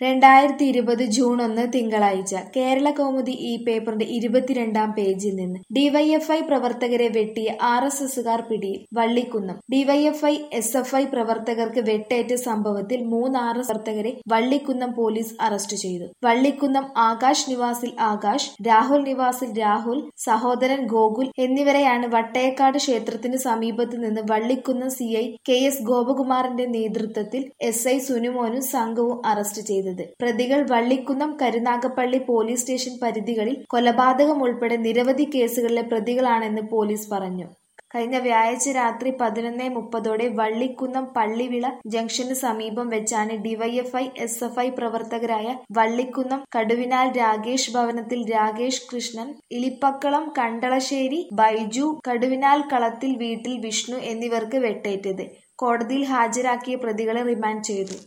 രണ്ടായിരത്തി ഇരുപത് ജൂൺ ഒന്ന് തിങ്കളാഴ്ച കേരള കൗമുദി ഈ പേപ്പറിന്റെ ഇരുപത്തിരണ്ടാം പേജിൽ നിന്ന് ഡിവൈഎഫ്ഐ പ്രവർത്തകരെ വെട്ടിയ ആർ എസ് എസുകാർ പിടിയിൽ Vallikunnam DYFI S F I പ്രവർത്തകർക്ക് വെട്ടേറ്റ സംഭവത്തിൽ മൂന്ന് ആർ എസ് പ്രവർത്തകരെ വള്ളിക്കുന്നം പോലീസ് അറസ്റ്റ് ചെയ്തു വള്ളിക്കുന്നം ആകാശ് നിവാസിൽ ആകാശ് രാഹുൽ നിവാസിൽ രാഹുൽ സഹോദരൻ ഗോകുൽ എന്നിവരെയാണ് വട്ടയക്കാട് ക്ഷേത്രത്തിന് സമീപത്ത് നിന്ന് Vallikunnam C I K S ഗോപകുമാറിന്റെ നേതൃത്വത്തിൽ എസ് ഐ സുനുമോനും സംഘവും അറസ്റ്റ് ചെയ്തത് പ്രതികൾ വള്ളിക്കുന്നം കരുനാഗപ്പള്ളി പോലീസ് സ്റ്റേഷൻ പരിധികളിൽ കൊലപാതകം ഉൾപ്പെടെ നിരവധി കേസുകളിലെ പ്രതികളാണെന്ന് പോലീസ് പറഞ്ഞു കഴിഞ്ഞ വ്യാഴാഴ്ച രാത്രി പതിനൊന്ന് മുപ്പതോടെ വള്ളിക്കുന്നം പള്ളിവിള ജംഗ്ഷന് സമീപം വെച്ചാണ് ഡിവൈഎഫ്ഐ എസ് എഫ് ഐ പ്രവർത്തകരായ വള്ളിക്കുന്നം കടുവിനാൽ രാകേഷ് ഭവനത്തിൽ രാകേഷ് കൃഷ്ണൻ ഇലിപ്പക്കളം കണ്ടളശ്ശേരി ബൈജു കടുവിനാൽ കളത്തിൽ വീട്ടിൽ വിഷ്ണു എന്നിവർക്ക് വെട്ടേറ്റത് കോടതിയിൽ ഹാജരാക്കിയ പ്രതികളെ റിമാൻഡ് ചെയ്തു